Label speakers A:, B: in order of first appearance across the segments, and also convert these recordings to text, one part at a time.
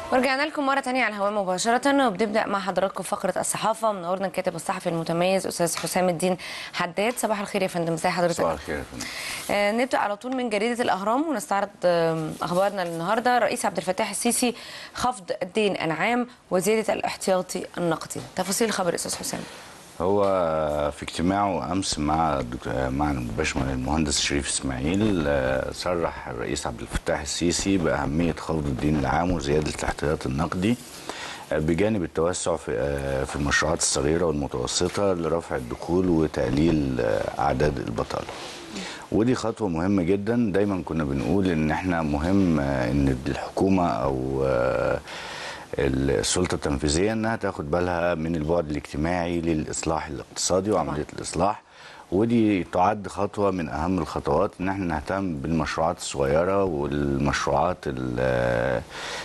A: ورجعنا لكم مرة تانية على الهواء مباشرة وبنبدأ مع حضراتكم فقرة الصحافة منورنا الكاتب الصحفي المتميز أستاذ حسام الدين حداد صباح الخير يا فندم ازي حضرتك؟
B: صباح الخير يا فندم
A: آه نبدأ على طول من جريدة الأهرام ونستعرض آه أخبارنا النهاردة رئيس عبد الفتاح السيسي خفض الدين العام وزيادة الاحتياطي النقدي تفاصيل الخبر أستاذ حسام
B: هو في اجتماعه امس مع الدك- مع الباشمهندس المهندس شريف اسماعيل آه، صرح الرئيس عبد الفتاح السيسي باهميه خفض الدين العام وزياده الاحتياط النقدي آه، بجانب التوسع في آه، في المشروعات الصغيره والمتوسطه لرفع الدخول وتقليل آه، اعداد البطاله. ودي خطوه مهمه جدا دايما كنا بنقول ان احنا مهم آه، ان الحكومه او آه، السلطه التنفيذيه انها تاخد بالها من البعد الاجتماعي للاصلاح الاقتصادي وعمليه الاصلاح ودي تعد خطوه من اهم الخطوات ان احنا نهتم بالمشروعات الصغيره والمشروعات ال-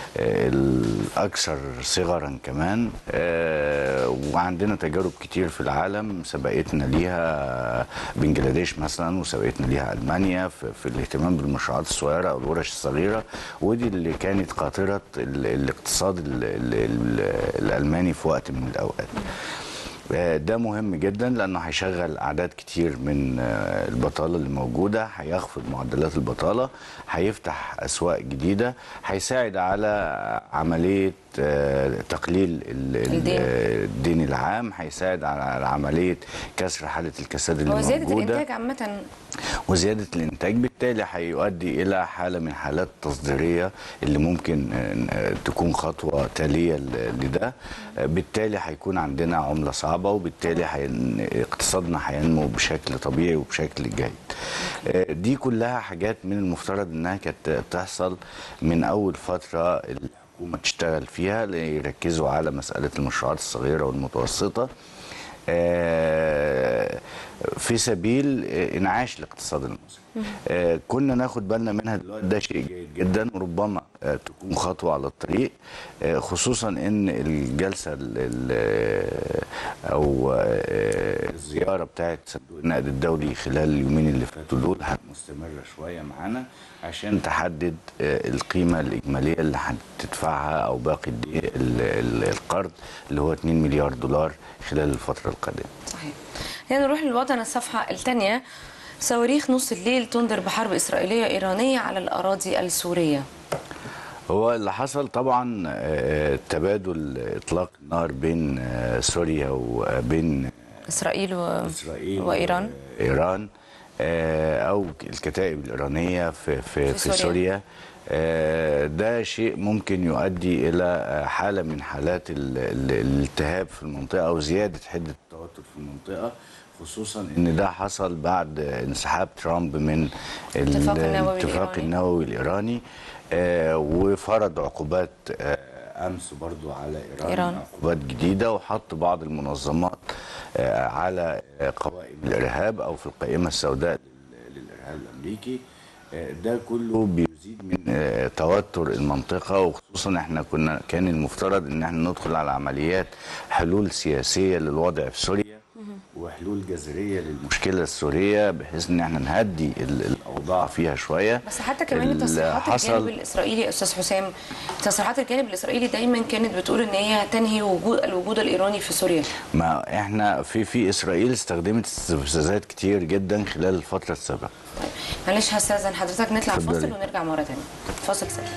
B: الاكثر صغرا كمان آه، وعندنا تجارب كتير في العالم سبقتنا ليها بنجلاديش مثلا وسبقتنا ليها المانيا في, في الاهتمام بالمشروعات الصغيره او الورش الصغيره ودي اللي كانت قاطره ال- الاقتصاد ال- ال- ال- الالماني في وقت من الاوقات آه، ده مهم جدا لانه هيشغل اعداد كتير من آه، البطاله اللي موجوده هيخفض معدلات البطاله هيفتح اسواق جديده هيساعد على عمليه آه، تقليل ال- ال-
A: الدين.
B: الدين العام هيساعد على عمليه كسر حاله الكساد اللي
A: وزيادة
B: موجوده
A: الإنتاج عامة
B: وزيادة الإنتاج بالتالي هيؤدي إلى حالة من حالات تصديرية اللي ممكن آه، تكون خطوة تالية ل- لده آه، بالتالي هيكون عندنا عملة صعبة وبالتالي هين- اقتصادنا هينمو بشكل طبيعي وبشكل جيد آه، دي كلها حاجات من المفترض إنها كانت تحصل من أول فترة الحكومة تشتغل فيها ليركزوا على مسألة المشروعات الصغيرة والمتوسطة آه، في سبيل آه، انعاش الاقتصاد المصري آه، كنا ناخد بالنا منها دلوقتي ده شيء جيد جدا وربما آه، تكون خطوه على الطريق آه، خصوصا ان الجلسه ال- ال- او آه، الزياره بتاعت صندوق النقد الدولي خلال اليومين اللي فاتوا دول مستمره شويه معانا عشان تحدد آه، القيمه الاجماليه اللي هتدفعها او باقي الدي- ال- ال- القرض اللي هو 2 مليار دولار خلال الفتره القادمه
A: صحيح يعني نروح للوطن الصفحة الثانية صواريخ نص الليل تنذر بحرب إسرائيلية إيرانية على الأراضي السورية
B: هو اللي حصل طبعا آه، تبادل اطلاق النار بين آه، سوريا وبين
A: إسرائيل و...
B: اسرائيل
A: وإيران
B: ايران آه، او الكتائب الايرانيه في في,
A: في
B: في
A: سوريا.
B: سوريا آه، ده شيء ممكن يؤدي الى آه، حاله من حالات ال- ال- الالتهاب في المنطقه او زياده حده التوتر في المنطقه خصوصا ان ده حصل بعد انسحاب ترامب من ال-
A: الاتفاق النووي
B: الاتفاق
A: الإيراني.
B: النووي الايراني آه، وفرض عقوبات آه، امس برضو على ايران,
A: إيران.
B: عقوبات جديده وحط بعض المنظمات آه، على آه، قوائم الارهاب او في القائمه السوداء لل- للارهاب الامريكي آه، ده كله بيزيد من آه، توتر المنطقه وخصوصا احنا كنا كان المفترض ان احنا ندخل على عمليات حلول سياسيه للوضع في سوريا وحلول جذريه للمشكله السوريه بحيث ان احنا نهدي ال- الاوضاع فيها شويه
A: بس حتى كمان
B: اللي
A: تصريحات
B: حصل-
A: الجانب الإسرائيلي يا أستاذ حسام تصريحات الجانب الإسرائيلي دايما كانت بتقول إن هي هتنهي وجود الوجود الإيراني في سوريا
B: ما احنا في في اسرائيل استخدمت استفزازات كتير جدا خلال الفتره السابقه
A: طيب معلش هستاذن حضرتك نطلع
B: اتفضلي.
A: فاصل ونرجع مرة تانية فاصل سريع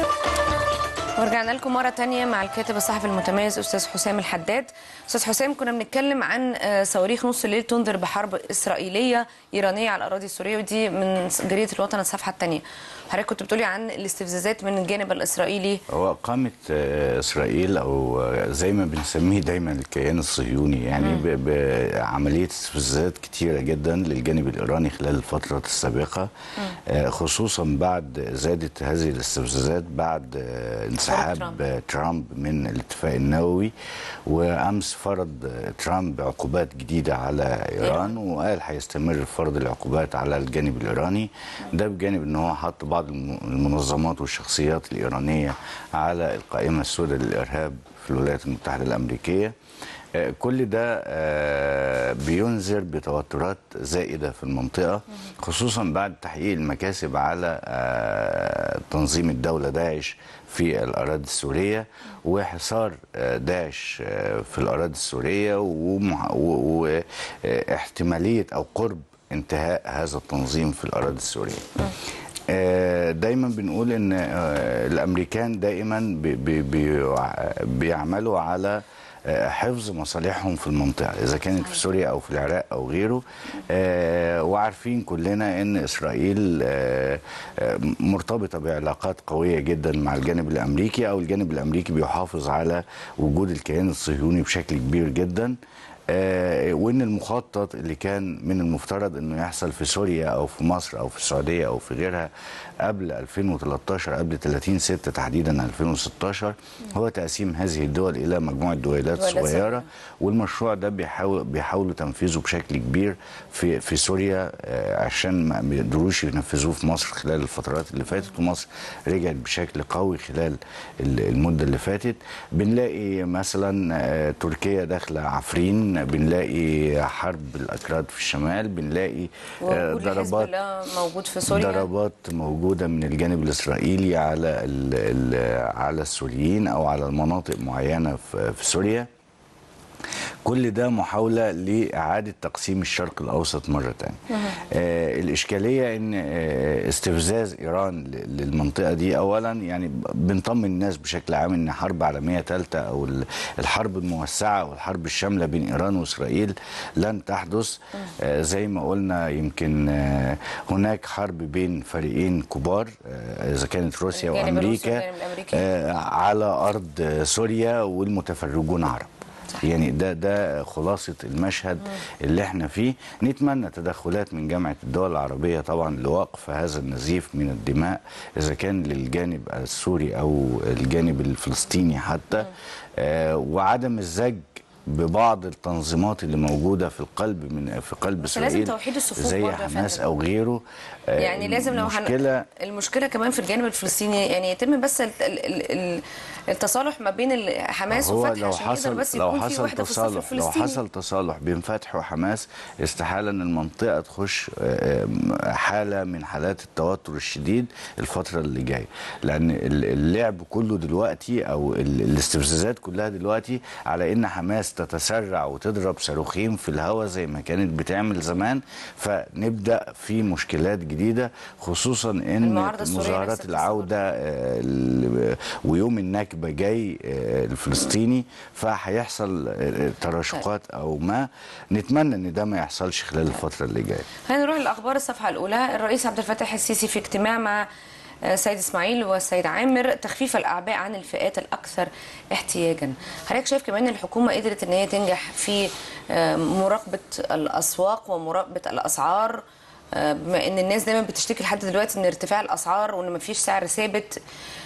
A: ورجعنا لكم مرة تانية مع الكاتب الصحفي المتميز أستاذ حسام الحداد أستاذ حسام كنا بنتكلم عن آه، صواريخ نص الليل تنذر بحرب إسرائيلية إيرانية على الأراضي السورية ودي من جريدة الوطن الصفحة الثانية حضرتك كنت بتقولي عن الاستفزازات من الجانب الإسرائيلي
B: هو قامت آه، اسرائيل او آه، زي ما بنسميه دايما الكيان الصهيوني يعني ب- بعمليه استفزازات كتيره جدا للجانب الايراني خلال الفتره السابقه آه، خصوصا بعد زادت هذه الاستفزازات بعد آه، انسحاب
A: ترامب.
B: آه، ترامب من الاتفاق النووي وامس فرض آه، ترامب عقوبات جديده على ايران وقال هيستمر فرض العقوبات على الجانب الايراني ده بجانب ان هو حط بعض الم- المنظمات والشخصيات الايرانيه على القائمه السوداء للارهاب في الولايات المتحده الامريكيه آه، كل ده آه، بينذر بتوترات زائده في المنطقه خصوصا بعد تحقيق المكاسب على آه، تنظيم الدوله داعش في الاراضي السوريه وحصار آه، داعش آه، في الاراضي السوريه واحتماليه او قرب انتهاء هذا التنظيم في الاراضي السوريه. آه، دايما بنقول ان آه، الامريكان دائما بي- بي- بيع- بيعملوا على آه، حفظ مصالحهم في المنطقه اذا كانت في سوريا او في العراق او غيره آه، وعارفين كلنا ان اسرائيل آه، آه، مرتبطه بعلاقات قويه جدا مع الجانب الامريكي او الجانب الامريكي بيحافظ على وجود الكيان الصهيوني بشكل كبير جدا آه، وان المخطط اللي كان من المفترض انه يحصل في سوريا او في مصر او في السعوديه او في غيرها قبل 2013 قبل 30 6 تحديدا 2016 هو تقسيم هذه الدول الى مجموعه دويلات
A: دويلات
B: صغيره
A: صغيرة.
B: والمشروع ده بيحاول بيحاولوا تنفيذه بشكل كبير في في سوريا آه، عشان ما بيقدروش ينفذوه في مصر خلال الفترات اللي فاتت ومصر رجعت بشكل قوي خلال ال- المده اللي فاتت بنلاقي مثلا آه، تركيا داخله عفرين بنلاقي حرب الاكراد في الشمال بنلاقي آه،
A: وجود الحزب
B: ضربات
A: الله موجود في سوريا
B: ضربات موجوده من الجانب الاسرائيلي على ال ال على السوريين او على المناطق معينه في في سوريا كل ده محاولة لإعادة تقسيم الشرق الأوسط مرة تانية آه الإشكالية إن آه استفزاز إيران ل- للمنطقة دي أولا يعني ب- بنطمن الناس بشكل عام إن حرب عالمية ثالثة أو ال- الحرب الموسعة أو الحرب الشاملة بين إيران وإسرائيل لن تحدث آه زي ما قلنا يمكن آه هناك حرب بين فريقين كبار آه إذا كانت روسيا
A: الجانب الروسي
B: وأمريكا
A: والجانب الأمريكي.
B: آه على أرض آه، سوريا والمتفرجون عرب يعني ده ده خلاصة المشهد اللي احنا فيه نتمنى تدخلات من جامعة الدول العربية طبعا لوقف هذا النزيف من الدماء إذا كان للجانب السوري أو الجانب الفلسطيني حتى آه وعدم الزج ببعض التنظيمات اللي موجودة في القلب من في قلب
A: بس لازم
B: إسرائيل
A: توحيد الصفوف
B: زي
A: برضه يا
B: حماس
A: فندم.
B: أو غيره آه،
A: يعني لازم لو
B: مشكلة
A: هن... المشكله كمان في الجانب الفلسطيني يعني يتم بس ال... ال... ال... ال- التصالح ما بين ال- حماس
B: هو
A: وفتح
B: لو
A: عشان يقدر
B: حصل
A: بس
B: لو
A: يكون في
B: حصل
A: وحده في الصف
B: تصالح لو
A: الفلسطيني
B: حصل تصالح بين فتح وحماس استحاله ان المنطقه تخش آه، آه، حاله من حالات التوتر الشديد الفتره اللي جايه لان ال- اللعب كله دلوقتي او ال- الاستفزازات كلها دلوقتي على ان حماس تتسرع وتضرب صاروخين في الهواء زي ما كانت بتعمل زمان فنبدا في مشكلات جديده خصوصا ان
A: المعارضة السورية نفس
B: مظاهرات
A: القصة
B: العوده آه، ال- ويوم النكبه جاي آه، الفلسطيني فهيحصل آه، تراشقات او ما نتمنى ان ده ما يحصلش خلال الفتره اللي جايه
A: خلينا نروح للاخبار الصفحه الاولى الرئيس عبد الفتاح السيسي في اجتماع مع آه، السيد اسماعيل والسيد عامر تخفيف الاعباء عن الفئات الاكثر احتياجا حضرتك شايف كمان ان الحكومه قدرت ان هي تنجح في آه، مراقبه الاسواق ومراقبه الاسعار آه، بما ان الناس دايما بتشتكي لحد دلوقتي ان ارتفاع الاسعار وان مفيش سعر ثابت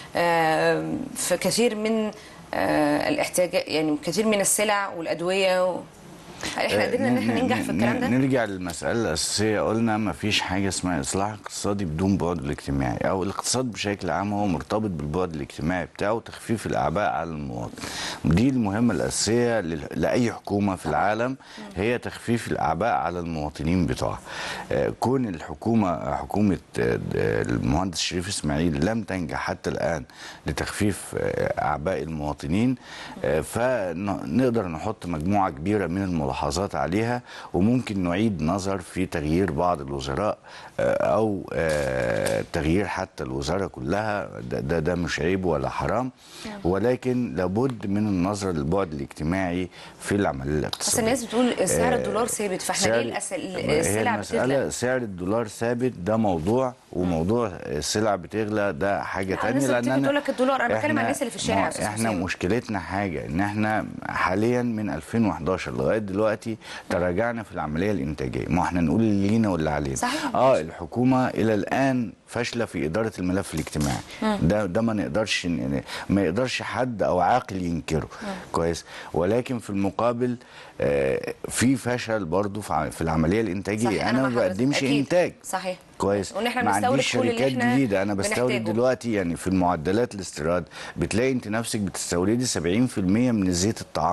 A: آه، في كثير من آه، الاحتياجات يعني كثير من السلع والادويه و... هل احنا قدرنا ان احنا
B: ن-
A: ننجح
B: ن-
A: في الكلام ده؟
B: نرجع للمسألة الأساسية قلنا ما فيش حاجة اسمها إصلاح اقتصادي بدون بعد الاجتماعي أو الاقتصاد بشكل عام هو مرتبط بالبعد الاجتماعي بتاعه وتخفيف الأعباء على المواطن دي المهمة الأساسية لل- لأي حكومة في العالم هي تخفيف الأعباء على المواطنين بتوعها آه، كون الحكومة حكومة آه، المهندس شريف إسماعيل لم تنجح حتى الآن لتخفيف آه، أعباء المواطنين آه، فنقدر نحط مجموعة كبيرة من الملاحظات عليها وممكن نعيد نظر في تغيير بعض الوزراء آه، أو آه، تغيير حتى الوزارة كلها ده, ده, ده مش عيب ولا حرام ولكن لابد من النظر للبعد الاجتماعي في العملية
A: بس
B: الاقتصادية
A: الناس بتقول سعر
B: آه،
A: الدولار ثابت فاحنا
B: سعر-
A: ليه الأس-
B: هي
A: السلع
B: المسألة
A: بتغلى؟
B: سعر الدولار ثابت ده موضوع وموضوع السلع بتغلى ده حاجة
A: لا،
B: تانية
A: الناس بتيجي
B: أنا-
A: تقول لك الدولار، أنا بتكلم عن
B: إحنا-
A: الناس اللي في الشارع
B: ما
A: يا أستاذ
B: احنا
A: حسام.
B: مشكلتنا حاجة ان احنا حاليا من 2011 لغاية دلوقتي تراجعنا في العملية الانتاجية ما احنا نقول اللي لينا واللي علينا
A: صحيح.
B: اه الحكومة الى الان فاشلة في إدارة الملف الاجتماعي ده ده ما نقدرش ن- ما يقدرش حد او عاقل ينكره كويس ولكن في المقابل آه، في فشل برضو في ع- في العملية الانتاجية
A: صحيح،
B: انا
A: مع
B: ما
A: حضرتك.
B: بقدمش
A: أكيد.
B: انتاج
A: صحيح
B: كويس
A: وان احنا
B: ما
A: بنستورد
B: عنديش
A: كل اللي
B: شركات
A: احنا
B: جديده انا بستورد
A: بنحتاجه.
B: دلوقتي يعني في المعدلات الاستيراد بتلاقي انت نفسك بتستوردي 70% من زيت الطعام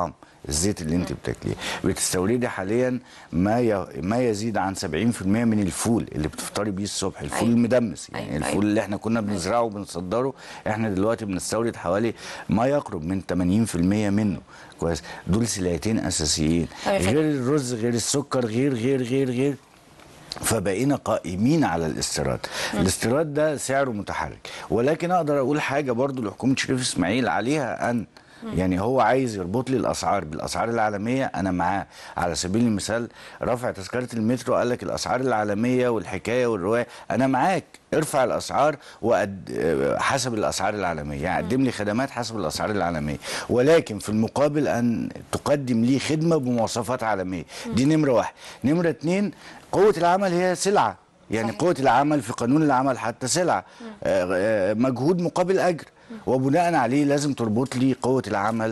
B: الزيت اللي انت بتاكليه بتستوردي حاليا ما ي... ما يزيد عن 70% من الفول اللي بتفطري بيه الصبح الفول
A: أيوة.
B: المدمس يعني
A: أيوة،
B: الفول
A: أيوة.
B: اللي احنا كنا بنزرعه وبنصدره احنا دلوقتي بنستورد حوالي ما يقرب من 80% منه كويس دول سلعتين اساسيين
A: طيب يا
B: غير الرز غير السكر غير غير غير غير فبقينا قائمين على الاستيراد الاستيراد ده سعره متحرك ولكن اقدر اقول حاجه برضو لحكومه شريف اسماعيل عليها ان يعني هو عايز يربط لي الاسعار بالاسعار العالميه انا معاه على سبيل المثال رفع تذكره المترو قال لك الاسعار العالميه والحكايه والروايه انا معاك ارفع الاسعار وقد حسب الاسعار العالميه يعني قدم لي خدمات حسب الاسعار العالميه ولكن في المقابل ان تقدم لي خدمه بمواصفات عالميه دي نمره واحد نمره اتنين قوه العمل هي سلعه يعني
A: صحيح.
B: قوه العمل في قانون العمل حتى سلعه آه، آه، مجهود مقابل اجر وبناء عليه لازم تربط لي قوه العمل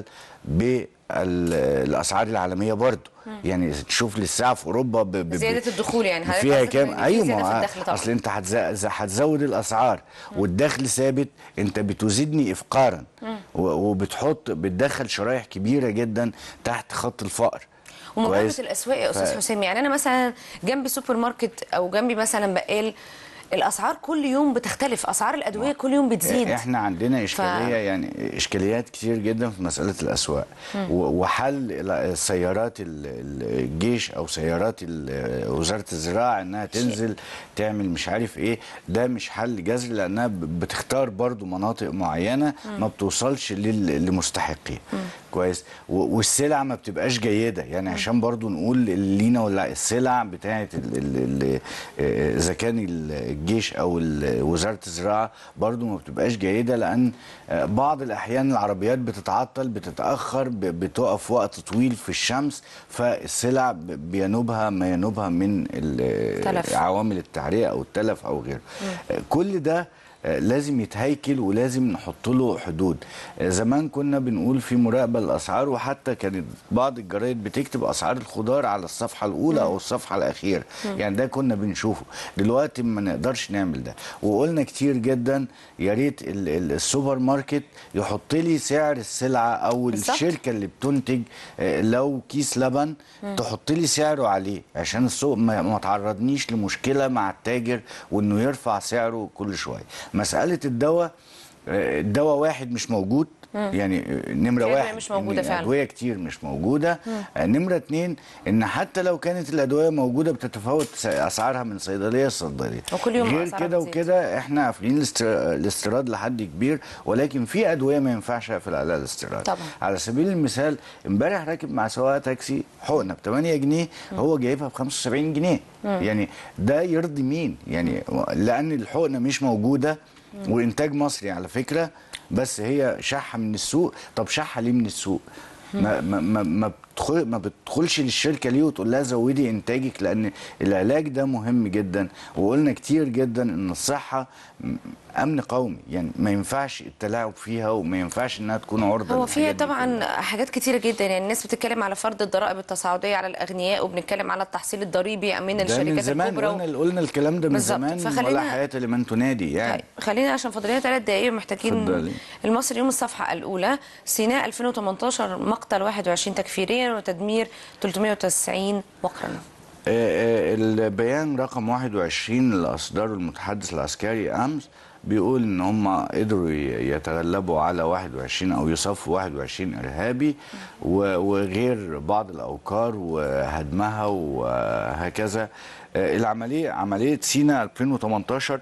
B: بالاسعار العالميه برضه يعني تشوف لي الساعه في اوروبا ب ب- ب-
A: زياده الدخول يعني حضرتك
B: فيها
A: قصدك
B: كام
A: إن في
B: ايوه
A: زيادة في
B: ما
A: الدخل طبعا
B: اصل انت هتز- هتزود الاسعار والدخل ثابت انت بتزيدني افقارا و- وبتحط بتدخل شرايح كبيره جدا تحت خط الفقر
A: ومراقبه
B: كويس؟
A: الاسواق يا استاذ
B: ف-
A: حسام يعني انا مثلا جنبي سوبر ماركت او جنبي مثلا بقال الاسعار كل يوم بتختلف اسعار الادويه كل يوم بتزيد
B: احنا عندنا اشكاليه يعني اشكاليات كتير جدا في مساله الاسواق و- وحل ال- سيارات ال- ال- الجيش او سيارات ال- وزاره الزراعه انها تنزل تعمل مش عارف ايه ده مش حل جذري لانها ب- بتختار برضو مناطق معينه ما بتوصلش لل- لمستحقين كويس و- والسلع ما بتبقاش جيده يعني عشان برضو نقول لينا ولا السلع بتاعت ال- ال- ال- آه، اذا كان ال- الجيش او ال- وزاره الزراعه برضو ما بتبقاش جيده لان آه، بعض الاحيان العربيات بتتعطل بتتاخر ب- بتقف وقت طويل في الشمس فالسلع ب- بينوبها ما ينوبها من ال-
A: تلف.
B: عوامل التعريه او التلف او غيره آه، كل ده آه، لازم يتهيكل ولازم نحط له حدود آه، زمان كنا بنقول في مراقبه للاسعار وحتى كانت بعض الجرايد بتكتب اسعار الخضار على الصفحه الاولى او الصفحه الاخيره يعني ده كنا بنشوفه دلوقتي ما نقدرش نعمل ده وقلنا كتير جدا يا ريت ال- ال- السوبر ماركت يحط لي سعر السلعه او
A: بالظبط.
B: الشركه اللي بتنتج آه، لو كيس لبن تحط لي سعره عليه عشان السوق ما ما تعرضنيش لمشكله مع التاجر وانه يرفع سعره كل شويه مساله الدواء آه، الدواء واحد مش موجود يعني آه، نمره
A: في أدوية
B: واحد
A: مش موجودة
B: إن
A: فعلا.
B: ادويه كتير مش موجوده آه، نمره اتنين ان حتى لو كانت الادويه موجوده بتتفاوت س- اسعارها من صيدليه لصيدليه
A: وكل يوم
B: غير
A: أسعارها
B: كده
A: بتزيد.
B: وكده احنا قافلين الاستر- الاستيراد لحد كبير ولكن في ادويه ما ينفعش اقفل عليها الاستيراد
A: طبعا.
B: على سبيل المثال امبارح راكب مع سواق تاكسي حقنه ب 8 جنيه هو جايبها ب 75 جنيه يعني ده يرضي مين يعني لان الحقنه مش موجوده وانتاج مصري على فكره بس هي شحه من السوق طب شحه ليه من السوق ما ما ما ما بتدخل ما بتدخلش للشركه ليه وتقول لها زودي انتاجك لان العلاج ده مهم جدا وقلنا كتير جدا ان الصحه م- امن قومي يعني ما ينفعش التلاعب فيها وما ينفعش انها تكون عرضه
A: هو فيها
B: للحاجات دي
A: طبعا
B: كلها.
A: حاجات كتيره جدا يعني الناس بتتكلم على فرض الضرائب التصاعديه على الاغنياء وبنتكلم على التحصيل الضريبي من
B: ده
A: الشركات
B: من زمان
A: الكبرى
B: قلنا قلنا الكلام ده من
A: بالظبط.
B: زمان
A: فخلينا-
B: ولا حياه لمن تنادي يعني
A: طيب خلينا عشان فاضل لنا ثلاث دقائق محتاجين
B: اتفضلي.
A: المصري يوم الصفحه الاولى سيناء 2018 مقتل 21 تكفيريا وتدمير 390 وقرا
B: آه، آه، البيان رقم 21 اللي اصدره المتحدث العسكري امس بيقول ان هم قدروا ي- يتغلبوا على 21 او يصفوا 21 ارهابي و- وغير بعض الاوكار وهدمها وهكذا آه، العمليه عمليه سينا 2018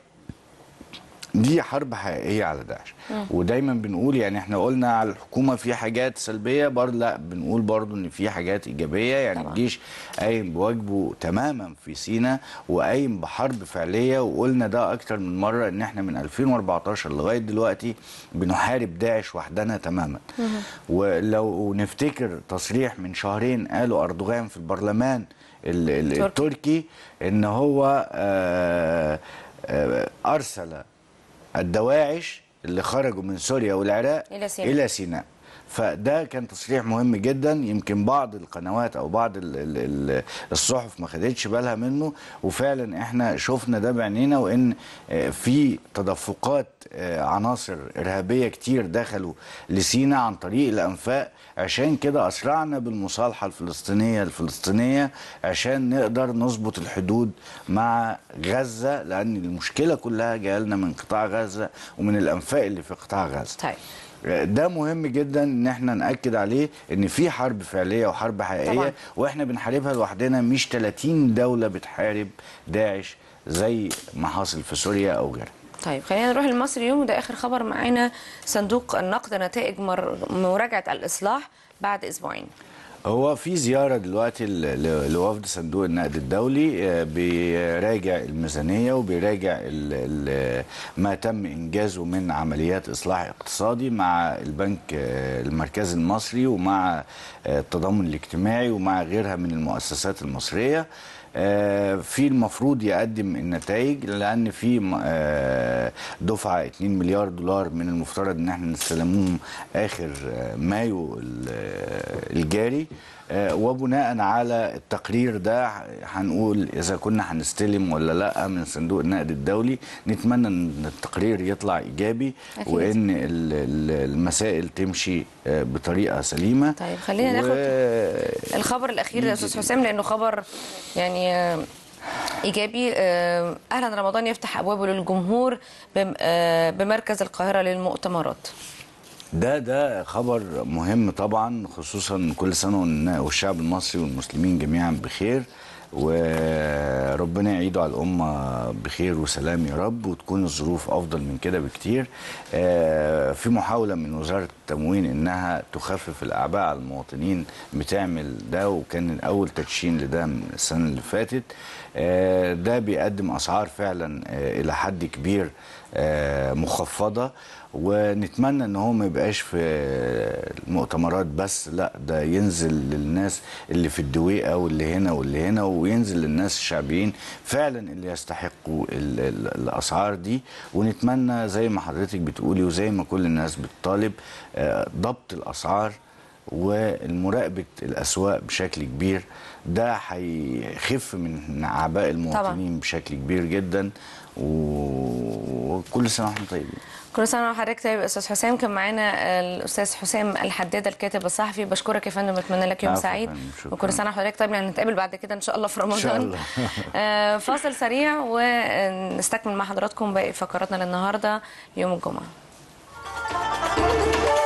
B: دي حرب حقيقيه على داعش ودايما بنقول يعني احنا قلنا على الحكومه في حاجات سلبيه برضه لا بنقول برضه ان في حاجات ايجابيه يعني
A: طبعا.
B: الجيش قايم بواجبه تماما في سينا وقايم بحرب فعليه وقلنا ده اكتر من مره ان احنا من 2014 لغايه دلوقتي بنحارب داعش وحدنا تماما ولو نفتكر تصريح من شهرين قاله اردوغان في البرلمان ال- ال-
A: تركي.
B: التركي ان هو آه، آه، ارسل الدواعش اللي خرجوا من سوريا والعراق
A: إلى سيناء.
B: الى سيناء فده كان تصريح مهم جدا يمكن بعض القنوات او بعض ال ال ال الصحف ما خدتش بالها منه وفعلا احنا شفنا ده بعينينا وان آه، في تدفقات آه، عناصر ارهابيه كتير دخلوا لسينا عن طريق الانفاق عشان كده اسرعنا بالمصالحه الفلسطينيه الفلسطينيه عشان نقدر نظبط الحدود مع غزه لان المشكله كلها جايه لنا من قطاع غزه ومن الانفاق اللي في قطاع غزه
A: طيب
B: ده مهم جدا ان احنا ناكد عليه ان في حرب فعليه وحرب حقيقيه
A: طبعاً.
B: واحنا بنحاربها لوحدنا مش 30 دوله بتحارب داعش زي ما حاصل في سوريا او غيرها
A: طيب خلينا نروح لمصر اليوم وده اخر خبر معانا صندوق النقد نتائج مر... مراجعه الاصلاح بعد اسبوعين
B: هو في زيارة دلوقتي ل- ل- لوفد صندوق النقد الدولي آه، بيراجع الميزانية وبيراجع ال- ال- ما تم إنجازه من عمليات إصلاح اقتصادي مع البنك آه، المركزي المصري ومع آه، التضامن الاجتماعي ومع غيرها من المؤسسات المصرية آه، في المفروض يقدم النتائج لان في م- آه، دفعه 2 مليار دولار من المفترض ان احنا نستلمهم اخر آه، مايو ال- آه، الجاري آه، وبناء على التقرير ده هنقول اذا كنا هنستلم ولا لا من صندوق النقد الدولي نتمنى ان التقرير يطلع ايجابي
A: أكيد.
B: وان ال- ال- المسائل تمشي آه، بطريقه سليمه
A: طيب خلينا ناخد
B: و-
A: الخبر الاخير يا استاذ حسام لانه خبر يعني آه، ايجابي آه، اهلا رمضان يفتح ابوابه للجمهور بم- آه، بمركز القاهره للمؤتمرات
B: ده ده خبر مهم طبعا خصوصا كل سنه والن- والشعب المصري والمسلمين جميعا بخير وربنا يعيده على الأمة بخير وسلام يا رب وتكون الظروف أفضل من كده بكتير آه، في محاولة من وزارة التموين إنها تخفف الأعباء على المواطنين بتعمل ده وكان أول تدشين لده من السنة اللي فاتت آه، ده بيقدم أسعار فعلا آه، إلى حد كبير آه، مخفضة ونتمنى ان هو ما يبقاش في المؤتمرات بس لا ده ينزل للناس اللي في الدويقه واللي هنا واللي هنا وينزل للناس الشعبيين فعلا اللي يستحقوا ال- ال- الاسعار دي ونتمنى زي ما حضرتك بتقولي وزي ما كل الناس بتطالب آه، ضبط الاسعار والمراقبه الاسواق بشكل كبير ده هيخف من اعباء المواطنين بشكل كبير جدا و- وكل سنه وانتم طيبين
A: كل سنه وحضرتك طيب يا استاذ حسام كان معانا الاستاذ حسام الحداد الكاتب الصحفي بشكرك يا فندم بتمنى لك يوم
B: عفوا يا
A: سعيد
B: فندم، شكراً.
A: وكل سنه وحضرتك طيب يعني نتقابل بعد كده ان شاء الله في رمضان
B: شاء الله.
A: آه، فاصل سريع ونستكمل مع حضراتكم باقي فقراتنا للنهارده يوم الجمعه